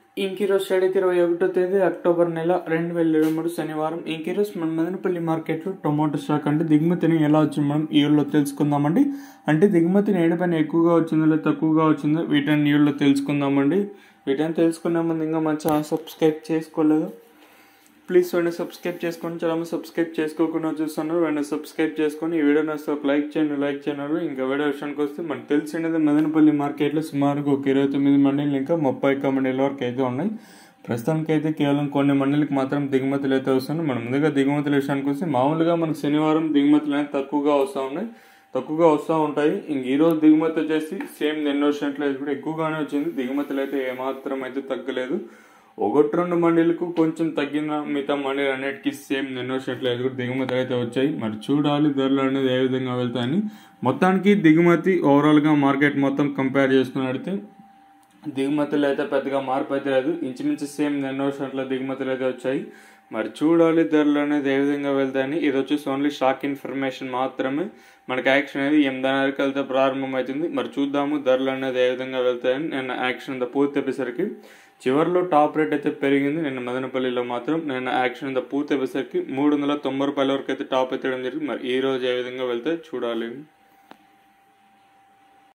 ఇంకీరోజు స్టడీకి ఇరవై ఒకటో తేదీ అక్టోబర్ నెల రెండు వేల ఇరవై మూడు శనివారం ఇంకీరోజు మన మదనపల్లి మార్కెట్లో టొమాటో స్టాక్ అంటే దిగుమతిని ఎలా వచ్చింది మనం ఈ ఊళ్ళో తెలుసుకుందామండి అంటే దిగుమతి నేడు పైన ఎక్కువగా వచ్చిందో లేదా తక్కువగా వచ్చిందో వీటిని ఈ ఊళ్ళో తెలుసుకుందామండి వీటిని తెలుసుకునే ముందు ఇంకా మన ఛానల్ సబ్స్క్రైబ్ చేసుకోలేదు ప్లీజ్ వెంటనే సబ్స్క్రైబ్ చేసుకోండి చాలా మంది సబ్స్క్రైబ్ చేసుకోకుండా చూస్తున్నారు వెంటనే సబ్స్క్రైబ్ చేసుకొని ఈ వీడియో నచ్చితే ఒక లైక్ చేయండి లైక్ చేయండి ఇంకా వీడియో విషయానికి వస్తే మనకు తెలిసినది మదనపల్లి మార్కెట్లో సుమారుగా ఒక ఇరవై తొమ్మిది మండీలు ఇంకా ముప్పై ఒక్క మండీల వరకు అయితే ఉన్నాయి ప్రస్తుతానికి అయితే కేవలం కొన్ని మండలికి మాత్రం దిగుమతులు అయితే వస్తున్నాయి మనం ముందుగా దిగుమతుల విషయానికి వస్తే మామూలుగా మనకు శనివారం దిగుమతులు అనేది తక్కువగా వస్తూ ఉన్నాయి తక్కువగా వస్తూ ఉంటాయి ఇంక ఈ రోజు దిగుమతి వచ్చేసి సేమ్ ఎన్నో సెంట్లు అయితే కూడా ఎక్కువగానే వచ్చింది దిగుమతులు అయితే ఏమాత్రం అయితే తగ్గలేదు ఒకటి రెండు మండీలకు కొంచెం తగ్గిన మిగతా మండీలు అన్నిటికీ సేమ్ ఎన్నో సెంట్లు అయితే కూడా దిగుమతి అయితే వచ్చాయి మరి చూడాలి ధరలు అనేది ఏ విధంగా వెళ్తాయని మొత్తానికి దిగుమతి ఓవరాల్గా మార్కెట్ మొత్తం కంపేర్ చేసుకున్నట్లయితే దిగుమతులు అయితే పెద్దగా మార్పు అయితే లేదు ఇంచుమించు సేమ్ ఎన్నో షర్ట్ల దిగుమతులు అయితే వచ్చాయి మరి చూడాలి ధరలు అనేది ఏ విధంగా వెళ్తాయని ఇది వచ్చేసి ఓన్లీ షాక్ ఇన్ఫర్మేషన్ మాత్రమే మనకి యాక్షన్ అనేది ఎనిమిదిన్నరకి వెళ్తే ప్రారంభమవుతుంది మరి చూద్దాము ధరలు అనేది ఏ విధంగా వెళ్తాయని నేను యాక్షన్ అంతా పూర్తి అయిపోయేసరికి చివరిలో టాప్ రేట్ అయితే పెరిగింది నిన్న మదనపల్లిలో మాత్రం నేను యాక్షన్ అంతా పూర్తి అయిపోయేసరికి మూడు వందల తొంభై రూపాయల వరకు అయితే టాప్ ఎత్తడం జరిగింది మరి ఈ రోజు ఏ విధంగా వెళ్తే చూడాలి